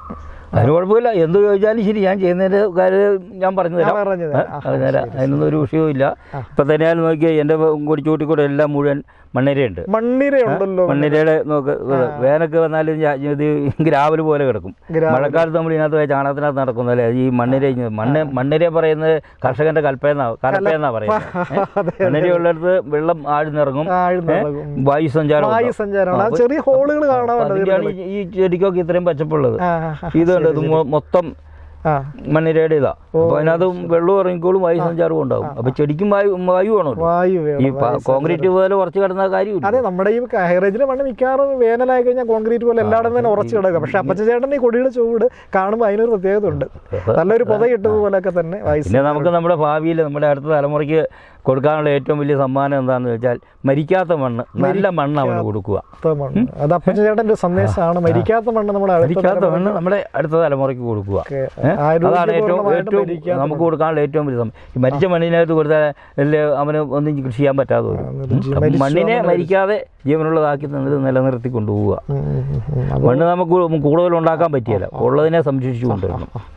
അതിന് കുഴപ്പമില്ല എന്ത് ചോദിച്ചാലും ശരി ഞാൻ ചെയ്യുന്നതിന്റെ കാര്യം ഞാൻ പറഞ്ഞു തരാം ഞാൻ പറഞ്ഞു ഏ? തരാം. ആ, പറഞ്ഞു തരാം അതിനൊന്നും ഒരു വിഷയവും ഇല്ല ഇപ്പം തന്നെയാലും നോക്കിയാൽ എൻ്റെ കൊടിച്ചൂട്ടി കൂടെ എല്ലാം മുഴുവൻ മണ്ണിരയുണ്ട് മണ്ണിരയുണ്ടല്ലോ മണ്ണിരയുടെ നോക്ക് വേനൊക്കെ വന്നാലും ഞാ- ഇത് ഗ്രാവൽ പോലെ കിടക്കും ഗ്രാവൽ. മഴക്കാലത്ത് നമ്മൾ ഇതിനകത്ത് പോയി ചാണകത്തിനകത്ത് നടക്കുന്നല്ലേ ഈ മണ്ണിര മണ്ണ് മണ്ണിര പറയുന്നത് കർഷകന്റെ കൽപ്പയെന്നാ കലപ്പയെന്നാ പറയുന്നത് അതെ, മണ്ണിര ഉള്ളിടത്ത് വെള്ളം ആഴ്ന്നിറങ്ങും ആഴ്ന്നിറങ്ങും. വായു സഞ്ചാരം വായു ഉണ്ടാവും. സഞ്ചാരമാണ് ആ അപ്പൊ- ചെറിയ ഹോളുകൾ കാണാറുണ്ട് അതിന്റെയാണ് ഈ- ഈ ചെടിക്കൊക്കെ ഇത്രയും പച്ചപ്പുള്ളത് ആ, ആ, ആ. ഇതുണ്ട് ഇത് മൊ- മൊത്തം ആ മണ്ണിരയുടെ ഇതാ അപ്പൊ അതിനകത്ത് വെള്ളം ഇറങ്ങിക്കോളും വായു സഞ്ചാരവും ഉണ്ടാവും അപ്പൊ ചെടിക്കും വായു വായു വേണമല്ലോ വായു ഈ വേണം പ- കോൺക്രീറ്റ് പോലെ ഉറച്ചു കിടന്ന കാര്യമില്ല അതെ നമ്മുടെ ഈ ഹൈറേഞ്ചിലെ മണ്ണ് മിക്കവാറും വേനലായി കഴിഞ്ഞാൽ കോൺക്രീറ്റ് പോലെ എല്ലായിടത്തും തന്നെ ഉറച്ചു കിടക്കുക പക്ഷെ അപ്പച്ച ചേട്ടൻ ഈ കൊടിയുടെ ചൂട് കാണുമ്പോൾ അതിനൊരു പ്രത്യേകത ഉണ്ട് നല്ലൊരു പുത കിട്ടുന്നതുപോലെയൊക്കെ തന്നെ വായു പിന്നെ നമുക്ക് നമ്മുടെ ഭാവിയിൽ നമ്മുടെ അടുത്ത തലമുറയ്ക്ക് കൊടുക്കാനുള്ള ഏറ്റവും വലിയ സമ്മാനം എന്താണെന്ന് വെച്ചാൽ മരിക്കാത്ത മണ്ണ് നല്ല മണ്ണ് അവന് കൊടുക്കുക സത്ത മണ്ണ് അത് അപ്പച്ച ചേട്ടൻ്റെ ഒരു സന്ദേശമാണ് മരിക്കാത്ത മണ്ണ് നമ്മുടെ അടുത്ത മരിക്കാത്ത മണ്ണ് നമ്മുടെ അടുത്ത തലമുറയ്ക്ക് കൊടുക്കുക തലമുറയ്ക്ക് ഏ? അതാണ് ഏറ്റവും ആരോഗ്യപൂർണ്ണമായിട്ട് ഏറ്റവും മരിക്കാത്ത നമുക്ക് കൊടുക്കാനുള്ള ഏറ്റവും വലിയ സമ്മാനം ഈ മരിച്ച മണ്ണിനകത്ത് കൊടുത്താൽ അല്ലേ അവന് ഒന്നും കൃഷി ചെയ്യാൻ പറ്റാതെ വരും മരിച്ചു- അപ്പം മരിച്ചു മണ്ണിനെ അവനെ മരിക്കാതെ ജീവനുള്ളതാക്കി തന്നത് നിലനിർത്തി കൊണ്ടുപോവുക ഉം, ഉം, ഉം, ഉം. മണ്ണ് നമുക്ക് കൂടുതൽ ഉണ്ടാക്കാൻ പറ്റിയല്ല ഉള്ളതിനെ സംരക്ഷിച്ചു കൊണ്ടുവരണം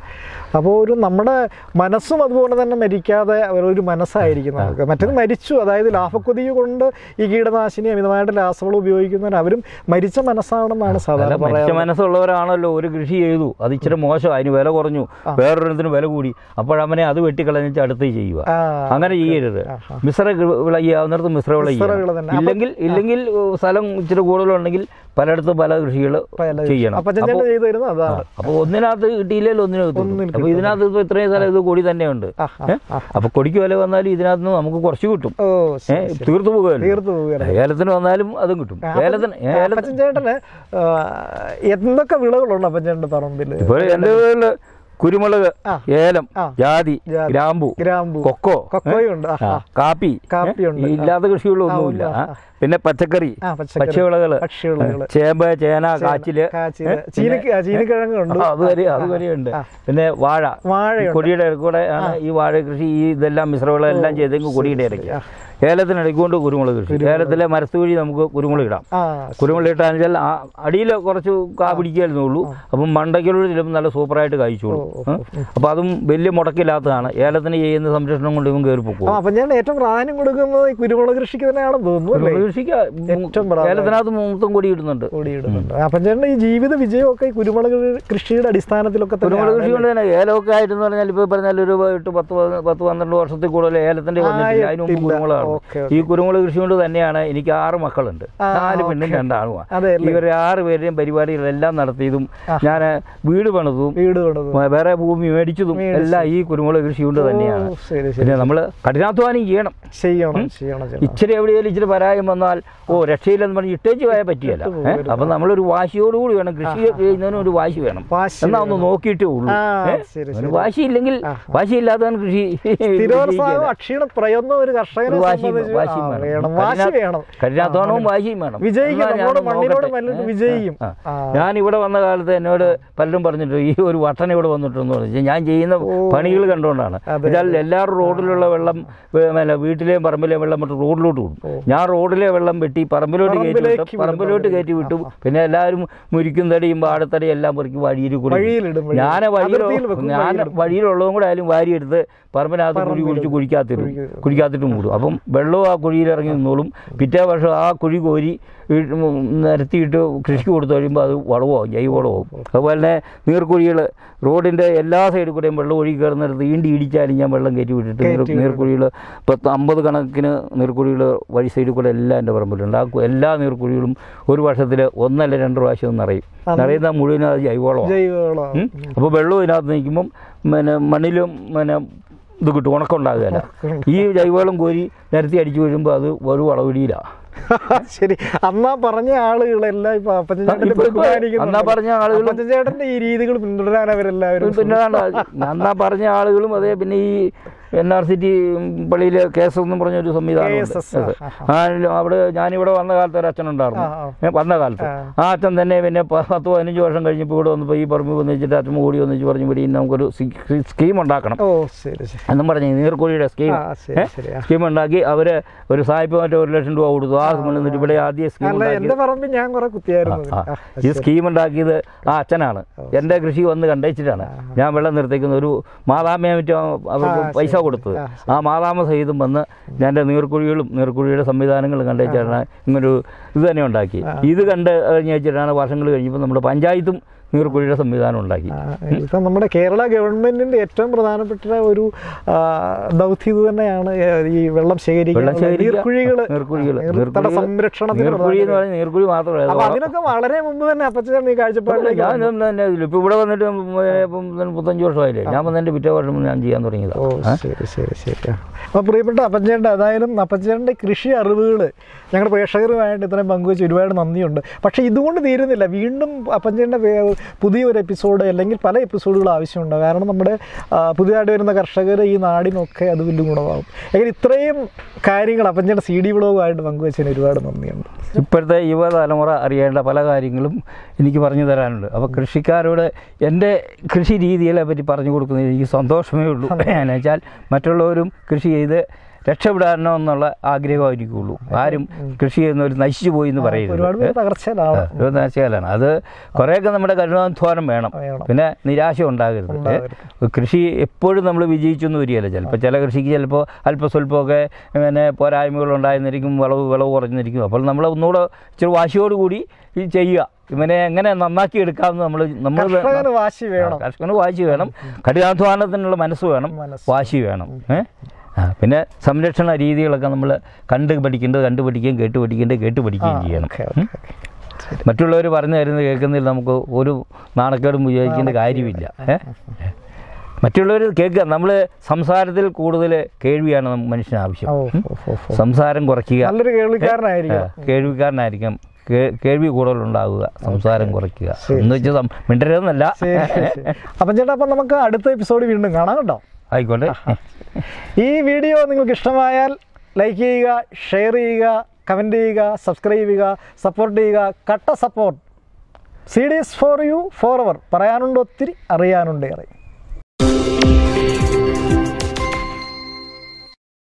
അപ്പോൾ ഒരു നമ്മുടെ മനസ്സും അതുപോലെ തന്നെ മരിക്കാതെ ഒരു മനസ്സായിരിക്കും നമുക്ക് മറ്റേത് മരിച്ചു അതായത് ലാഭക്കൊതി കൊണ്ട് ഈ കീടനാശിനി അമിതമായിട്ട് രാസവളം ഉപയോഗിക്കുന്നവർ അവരും മരിച്ച മനസ്സാണെന്നാണ് അല്ല സാധാരണ മനുഷ്യ പറയാറ് മനസ്സുള്ളവരാണല്ലോ ഒരു കൃഷി ചെയ്തു അത് ഇച്ചിരി മോശം അതിന് വില കുറഞ്ഞു വേറൊരിടത്തിന് വില കൂടി അപ്പോഴവനെ അത് വെട്ടിക്കളഞ്ഞിട്ട് അടുത്ത് ചെയ്യുക ആ, അങ്ങനെ ചെയ്യരുത് ആ, ആ. മിശ്ര വിള ചെയ്യാവുന്നിടത്ത് മിശ്ര വിള മിശ്ര വിള ചെയ്യണം തന്നെ. ഇല്ലെങ്കിൽ ഇല്ലെങ്കിൽ ഏഹ്, സ്ഥലം ഇച്ചിരി കൂടുതലുണ്ടെങ്കിൽ പലയിടത്തും പല കൃഷികൾ പല- ചെയ്യണം അപ്പൊ ചേട്ടൻ ചെയ്തു തരുന്നത് അതാണ് അപ്പോൾ ഒന്നിനകത്ത് കിട്ടിയില്ലെങ്കിൽ ഒന്നിനകത്ത് ഒന്നിൽ കിട്ടും. അപ്പോൾ ഇതിനകത്ത് ഇപ്പോൾ ഇത്രയും സ്ഥലം ഇത് കൊടി തന്നെയുണ്ട് ആ, ആ, ഏ? അപ്പോൾ കൊടിക്ക് വില വന്നാലും ഇതിനകത്ത് നിന്ന് നമുക്ക് കുറച്ച് കിട്ടും ഓ ഏ, ശരി, ശരി. തീർത്തു പോകുമല്ലോ തീർത്തു പോവുകയാണ് ഏലത്തിന് വന്നാലും അതും കിട്ടും ഏലത്തിന് ഏലത്തിന് അപ്പച്ചൻ ചേട്ടന് ആ, എന്തൊക്കെ വിളകളുണ്ട് അപ്പച്ചൻ ചേട്ടൻ്റെ പറമ്പിൽ ഇപ്പോൾ എൻ്റെ വീട്ടിൽ കുരുമുളക് ആ. ഏലം ആ. ജാതി ജാതി, ഗ്രാമ്പു ഗ്രാമ്പു കൊക്കോ കൊക്കോയുണ്ട് ആ, ആ, ആ. കാപ്പി കാപ്പിയുണ്ട്. ഏ, ഇല്ലാത്ത കൃഷികളൊന്നുമില്ല ആ, ആ. പിന്നെ പച്ചക്കറി ആ, പച്ചക്കറി. ഭക്ഷ്യവിളകള് ഭക്ഷ്യവിളകള്. ചേമ്പ് ചേന കാച്ചില് കാച്ചില് ഏ, ചീനിക്ക ചീനിക്കിഴങ്ങുണ്ട് ആ, അത് വരെ അത് വരെയുണ്ട് പിന്നെ വാഴ ഈ വാഴയുണ്ട് കൊടിയുടെ ഇടയ്ക്കൂടെ ആണ് ഈ വാഴ കൃഷി ഈ ഇതെല്ലാം മിശ്രവിള എല്ലാം ചെയ്തെങ്കിൽ കൊടിയുടെ ഇടയ്ക്ക് ഏലത്തിനിടയ്ക്കൊണ്ട് കുരുമുളക് കൃഷി ഏലത്തിലെ മരത്തുവഴി നമുക്ക് കുരുമുളക് ഇടാം ആ കുരുമുളക് ഇട്ടാന്ന് വെച്ചാൽ ആ അടിയിൽ കുറച്ച് കാ പിടിക്കായിരുന്നുള്ളൂ അപ്പം മണ്ടയ്ക്കുള്ള ചിലപ്പോൾ നല്ല സൂപ്പറായിട്ട് കഴിച്ചോളൂ അപ്പോൾ അതും വലിയ മുടക്കില്ലാത്തതാണ് ഏലത്തിന് ചെയ്യുന്ന സംരക്ഷണം കൊണ്ട് ഇവൻ കയറി ആ, പൊക്കോളും അപ്പൊ ഞാൻ ഏറ്റവും പ്രാധാന്യം കൊടുക്കുന്നത് ഈ കുരുമുളക് കൃഷിക്ക് തന്നെയാണെന്ന് തോന്നുന്നു അല്ലേ കുരുമുളക് കൃഷിക്ക് ഏറ്റവും പ്രാധാന്യം. ഏലത്തിനകത്ത് മൂത്തും കൊടി ഇടുന്നുണ്ട് കൂടിയിടുന്നുണ്ട് അപ്പം ചേട്ടൻ്റെ ഈ ജീവിത വിജയമൊക്കെ ഈ കുരുമുളക് കൃഷിയുടെ അടിസ്ഥാനത്തിലൊക്കെ കുരുമുളക് കൃഷി തന്നെയാണ് കൊണ്ട് തന്നെ ഏലമൊക്കെ ആയിട്ടെന്ന് പറഞ്ഞാൽ ഇപ്പോൾ പറഞ്ഞാൽ ഒരു എട്ട് പത്ത് പതിന- പത്ത് പന്ത്രണ്ട് വർഷത്തിൽ കൂടുതൽ ഏലത്തിൻ്റെ വന്നിട്ടില്ല അതിന് മുമ്പ് ആയിട്ടില്ല. കുരുമുളകാണ് ഓക്കെ, ഈ കുരുമുളക് കൃഷി കൊണ്ട് തന്നെയാണ് എനിക്ക് ആറ് മക്കളുണ്ട് ആ, നാല് പെണ്ണും ഓക്കെ. രണ്ടാണുമാണ് അതെ അല്ലേ ഇവർ ആറ് പേരുടെയും പരിപാടികളെല്ലാം നടത്തിയതും ആ. ഞാൻ വീട് പണിതും വീട് കൊണ്ടത് മ- വേറെ ഭൂമി മേടിച്ചതും മേടിച്ചു. എല്ലാം ഈ കുരുമുളക് കൃഷി കൊണ്ട് തന്നെയാണ് ഓ, ശരി ശരി പിന്നെ നമ്മൾ കഠിനാധ്വാനം ചെയ്യണം ചെയ്യണം ചെയ്യണം ചെയ്യണം ഇച്ചിരി എവിടെയെങ്കിലും ഇച്ചിരി പരായം വന്നാൽ ഓ രക്ഷയില്ലെന്ന് പറഞ്ഞ് ഇട്ടേച്ച് പോയാൽ പറ്റിയല്ല ഇട്ട് ഏഹ് അപ്പം നമ്മളൊരു വാശിയോടുകൂടി വേണം കൃഷി ചെയ്യുന്നതിനും ഒരു വാശി വേണം വാശി എന്നാ ഒന്ന് നോക്കിയിട്ടേ ഉള്ളൂ ആ, ഏ? ശരി, അവന് ശരി. വാശിയില്ലെങ്കിൽ ആ, വാശിയില്ലാത്തവൻ കൃഷി സ്ഥിരോത്സാഹം വിജയിക്കുകയില്ല. അക്ഷീണ പ്രയത്നം ഒരു കർഷകനെ ഒരു വാശിയും സംബന്ധിച്ച് വാശിയും ആ, വേണം. വേണം വാശി കഠിനാ- വേണം കഠിനാധ്വാനവും വാശിയും വേണം വിജയിക്കും. എന്നാ നമ്മളോട് ഞാനൊന്ന് മണ്ണിനോട് നോക്കട്ടെ. മല്ലിട്ട് ഏ? വിജയിക്കും. ആ. ആ. ഞാൻ ഇവിടെ വന്ന കാലത്ത് എന്നോട് പലരും പറഞ്ഞിട്ട് ഈ ഒരു വട്ടന ഇവിടെ വന്നിട്ടെന്ന് പറഞ്ഞു ഞാൻ ചെയ്യുന്ന പണികൾ കണ്ടുകൊണ്ടാണ് അതെ, എന്നാൽ എല്ലാവരും റോഡിലുള്ള വെള്ളം ഏ, പിന്നെ വീട്ടിലെയും പറമ്പിലെയും വെള്ളം മറ്റു റോഡിലോട്ട് വിടും ഞാൻ റോഡിലെ വെള്ളം വെട്ടി പറമ്പിലോട്ട് കയറ്റി പറമ്പിലേക്ക് വിട്ടു വിടും, പറമ്പിലോട്ട് കയറ്റി വിട്ടു പിന്നെ എല്ലാവരും മുരിക്കും തടിയും പാടത്തടിയും എല്ലാം പെറുക്കി വഴിയിൽ കൂടി വഴിയിലിടും, വഴിയിൽ. ഞാൻ വഴിയിലോ അതിർത്തിയിൽ വെക്കും, ഞാൻ വഴിയിലിടും. വഴിയിലുള്ളതും കൂടെ ആയാലും വാരിയെടുത്ത് പറമ്പിനകത്ത് കുഴി കുഴിച്ച് കുഴിക്കാത്തിടും കുഴിക്ക് കുഴിക്കാത്തിട്ട് മൂടും അപ്പം വെള്ളവും ആ കുഴിയിൽ ഇറങ്ങി നിന്നോളും പിറ്റേ വർഷം ആ കുഴി കോരി വീ- ഉം നിരത്തിയിട്ട് കൃഷിക്ക് കൊടുത്തു കഴിയുമ്പോൾ അത് വളമാവും ജൈവവളമാവും അതുപോലെ തന്നെ നീർക്കുഴികൾ റോഡിൻ്റെ എല്ലാ സൈഡിൽ കൂടെയും വെള്ളം ഒഴുകി കയറുന്നിടത്ത് ഈണ്ടി ഇടിച്ചാലും ഞാൻ വെള്ളം കയറ്റി വിട്ടിട്ട് നീർ കയറ്റി നീർക്കുഴികൾ പത്ത് അമ്പത് കണക്കിന് നീർക്കുഴികൾ വഴി സൈഡിൽ കൂടെ എല്ലാം എൻ്റെ പറമ്പിലുണ്ട് ആ കു- എല്ലാ നീർക്കുഴികളും ഒരു വർഷത്തിൽ ഒന്നല്ല രണ്ട് പ്രാവശ്യം നിറയും നിറയുന്ന മുഴുവൻ അത് ജൈവവളമാണ് ജൈവവളം അപ്പോൾ വെള്ളം ഇതിനകത്ത് നിൽക്കുമ്പം പിന്നെ മണ്ണിലും പിന്നെ ഇത് കിട്ടും ഉണക്കമുണ്ടാകുകയില്ല ഈ ജൈവവളം കോരി നിരത്തി അടിച്ചു വീഴുമ്പോൾ അത് ഒരു വളവിടിയിലാണ് ശരി അന്നാ പറഞ്ഞ ആളുകളെല്ലാം ഇപ്പൊ അപ്പച്ചൻ ചേട്ടനെ ഇപ്പൊ- ഇപ്പൊ ബഹുമാനിക്കുന്നുണ്ട്. അന്നാ പറഞ്ഞ ആളുകളും- അപ്പച്ചൻ ചേട്ടന്റെ ഈ രീതികൾ പിന്തുടരാൻ അവരെല്ലാവരും പിന്നെ അന്നാ പറഞ്ഞ ആളുകളും അതേ പിന്നെ ഈ എൻ ആർ സി ടി പള്ളിയിലെ കേസ് എന്നും പറഞ്ഞൊരു സംവിധാനമുണ്ട് KSS, അതെ. ആ, ആ അവിടെ ഞാനിവിടെ വന്ന കാലത്ത് ഒരു അച്ഛനുണ്ടായിരുന്നു ആ, ഏ, വന്ന കാലത്ത് ആ. ആ അച്ഛൻ തന്നെ പിന്നെ പ- പത്ത് പതിനഞ്ച് വർഷം കഴിഞ്ഞപ്പോൾ ഇവിടെ വന്നപ്പോൾ ഈ പറമ്പ് വന്നിച്ചിട്ട് അച്ഛൻ കൂടി വന്നിച്ച് പറഞ്ഞു ഇവിടെ ഇനി നമുക്കൊരു സി- സ്കീം ഉണ്ടാക്കണം ഓ ശരി ശരി എന്നും പറഞ്ഞു നീർക്കോഴിയുടെ സ്കീം ആ ശരി ശരി ആ. സ്കീം ഉണ്ടാക്കി അവര് ഒരു സായിപ്പ് മറ്റേ ഒരു ലക്ഷം രൂപ കൊടുത്തു ആ എന്നിട്ട് ഇവിടെ ആദ്യ സ്കീം അല്ല ഉണ്ടാക്കി എന്റെ പറമ്പിൽ ഞാൻ കുറെ കുത്തിയായിരുന്നു ആ, ആ, ഈ സ്കീം ഉണ്ടാക്കിയത് ആ അച്ഛനാണ് എൻ്റെ കൃഷി വന്ന് കണ്ടേച്ചിട്ടാണ് ഞാൻ വെള്ളം നിർത്തിക്കുന്ന ഒരു മാതാമയെ മറ്റോ അവർക്ക് ആ, പൈസ ശരി, കൊടുത്തത് ആ, ആ മാതാമ സഹിതം വന്ന് എൻ്റെ നീർക്കുഴികളും നീർക്കുഴിയുടെ സംവിധാനങ്ങളും കണ്ടേച്ചാണ് ഇങ്ങനൊരു ഇത് തന്നെ ഉണ്ടാക്കി ഇത് കണ്ട് കഴിഞ്ഞ് വെച്ചിട്ടാണ് വർഷങ്ങൾ കഴിഞ്ഞപ്പോൾ നമ്മുടെ പഞ്ചായത്തും നീർക്കുഴിയുടെ സംവിധാനം ഉണ്ടാക്കി ആ, ഇപ്പൊ നമ്മുടെ കേരള ഗവൺമെന്റിന്റെ ഏറ്റവും പ്രധാനപ്പെട്ട ഒരു ആ, ദൗത്യം ഇത് തന്നെയാണ് ഏ, ഈ വെള്ളം ശേഖരിക്കുക വെള്ളം ശേഖരിക്കുക. നീർക്കുഴികള് നീർക്കുഴികള്. ആ, നീർത്തട നീർക്കുഴികള്. സംരക്ഷണത്തിന് നീർക്കുഴി എന്ന് പ്രധാന- പറഞ്ഞാൽ നീർക്കുഴി മാത്രമല്ല അപ്പൊ അതിനൊക്കെ വളരെ മുമ്പ് തന്നെ അപ്പച്ചൻ ഈ കാഴ്ചപ്പാടിലേക്ക് ഞാൻ വന്നു. തന്നെ ഇപ്പം ഇവിടെ വന്നിട്ട് ഇപ്പം മുപ്പത്തഞ്ച് വർഷമായില്ലേ ഞാൻ വന്നതിൻ്റെ പിറ്റേ വർഷം ഞാൻ ചെയ്യാൻ തുടങ്ങിയതാണ് ഓ ശരി ശരി ശരി അപ്പോൾ പ്രിയപ്പെട്ട അപ്പച്ചേട്ട അതായാലും അപ്പച്ചേട്ടൻ്റെ കൃഷി അറിവുകൾ ഞങ്ങളുടെ പ്രേക്ഷകരുമായിട്ട് ഇത്രയും പങ്കുവെച്ച് ഒരുപാട് നന്ദിയുണ്ട് പക്ഷേ ഇതുകൊണ്ട് തീരുന്നില്ല വീണ്ടും അപ്പച്ചേട്ടൻ്റെ പുതിയൊരു എപ്പിസോഡ് അല്ലെങ്കിൽ പല എപ്പിസോഡുകൾ ആവശ്യമുണ്ട് കാരണം നമ്മുടെ ആ, പുതിയതായിട്ട് വരുന്ന കർഷകർ ഈ നാടിനൊക്കെ അത് വലിയ ഗുണമാകും എങ്ങനെ ഇത്രയും കാര്യങ്ങൾ അപ്പച്ചേട്ടൻ്റെ സി ഡി വ്ളോഗുമായിട്ട് പങ്കുവെച്ചതിന് ഒരുപാട് നന്ദിയുണ്ട് ഇപ്പോഴത്തെ യുവതലമുറ അറിയേണ്ട പല കാര്യങ്ങളും എനിക്ക് പറഞ്ഞു തരാനുണ്ട് അപ്പോൾ കൃഷിക്കാരോട് എൻ്റെ കൃഷി രീതികളെ പറ്റി പറഞ്ഞു കൊടുക്കുന്നതിൽ എനിക്ക് സന്തോഷമേ ഉള്ളൂ എന്ന് വെച്ചാൽ മറ്റുള്ളവരും കൃഷി ചെയ്ത് രക്ഷപ്പെടാനോ എന്നുള്ള ആഗ്രഹമായിരിക്കുള്ളൂ ആരും കൃഷി ചെയ്യുന്നവർ നശിച്ചു പോയി എന്ന് ഒരുപാട് പറയരുത് പേര് തകർച്ചയിലാണ് ഇരുപത്തിനാശകാലാണ് അത് കുറേയൊക്കെ നമ്മുടെ കഠിനാധ്വാനം വേണം വേണം. പിന്നെ നിരാശ ഉണ്ടാകരുത് ഉണ്ടാകരുത്. കൃഷി എപ്പോഴും നമ്മൾ വിജയിച്ചൊന്നും വരികയല്ല ചിലപ്പോൾ ചില കൃഷിക്ക് ചിലപ്പോൾ അല്പ സ്വല്പമൊക്കെ ഇങ്ങനെ പോരായ്മകൾ ഉണ്ടായിരുന്നിരിക്കും വിളവ് വിളവ് കുറഞ്ഞിരിക്കും അപ്പോൾ നമ്മൾ ഒന്നുകൂടെ ഇച്ചിരി വാശിയോടുകൂടി ഈ ചെയ്യുക ഇവനെ എങ്ങനെ നന്നാക്കി എടുക്കാമെന്ന് നമ്മൾ നമ്മൾ കർഷകന് വാശി വേണം കർഷകന് വാശി വേണം കഠിനാധ്വാനത്തിനുള്ള മനസ്സ് വേണം മനസ്സ്. വാശി വേണം ഏ ആ, പിന്നെ സംരക്ഷണ രീതികളൊക്കെ നമ്മൾ കണ്ട് പഠിക്കേണ്ടത് കണ്ടു പഠിക്കുകയും കേട്ട് പഠിക്കേണ്ടത് കേട്ട് പഠിക്കുകയും ചെയ്യണം ഓക്കെ ഉം. ഓക്കെ മറ്റുള്ളവർ പറഞ്ഞു തരുന്നത് കേൾക്കുന്നതിൽ നമുക്ക് ഒരു നാണക്കേടും വിചാരിക്കേണ്ട കാര്യമില്ല ഏ മറ്റുള്ളവർ കേൾക്കുക നമ്മൾ സംസാരത്തിൽ കൂടുതൽ കേൾവിയാണ് നമുക്ക് മനുഷ്യന് ആവശ്യം ഓ ഉം. ഓ, ഓ, ഓ. സംസാരം കുറയ്ക്കുക നല്ലൊരു കേൾവിക്കാരനായിരിക്കും ആ, കേൾവിക്കാരനായിരിക്കും കേ- കേൾവി കൂടുതലുണ്ടാവുക സംസാരം കുറയ്ക്കുക എന്ന് വെച്ചാൽ സം- മിണ്ടരുതെന്നല്ല ശരി ശരി, ശരി. അപ്പം ചേട്ടാ അപ്പം നമുക്ക് അടുത്ത എപ്പിസോഡ് വീണ്ടും കാണാം കേട്ടോ ആയിക്കോട്ടെ ഈ വീഡിയോ നിങ്ങൾക്ക് ഇഷ്ടമായാൽ ലൈക്ക് ചെയ്യുക ഷെയർ ചെയ്യുക കമൻറ്റ് ചെയ്യുക സബ്സ്ക്രൈബ് ചെയ്യുക സപ്പോർട്ട് ചെയ്യുക കട്ട support C Ds for you for അവർ പറയാനുണ്ട് ഒത്തിരി അറിയാനുണ്ട് ഏറെ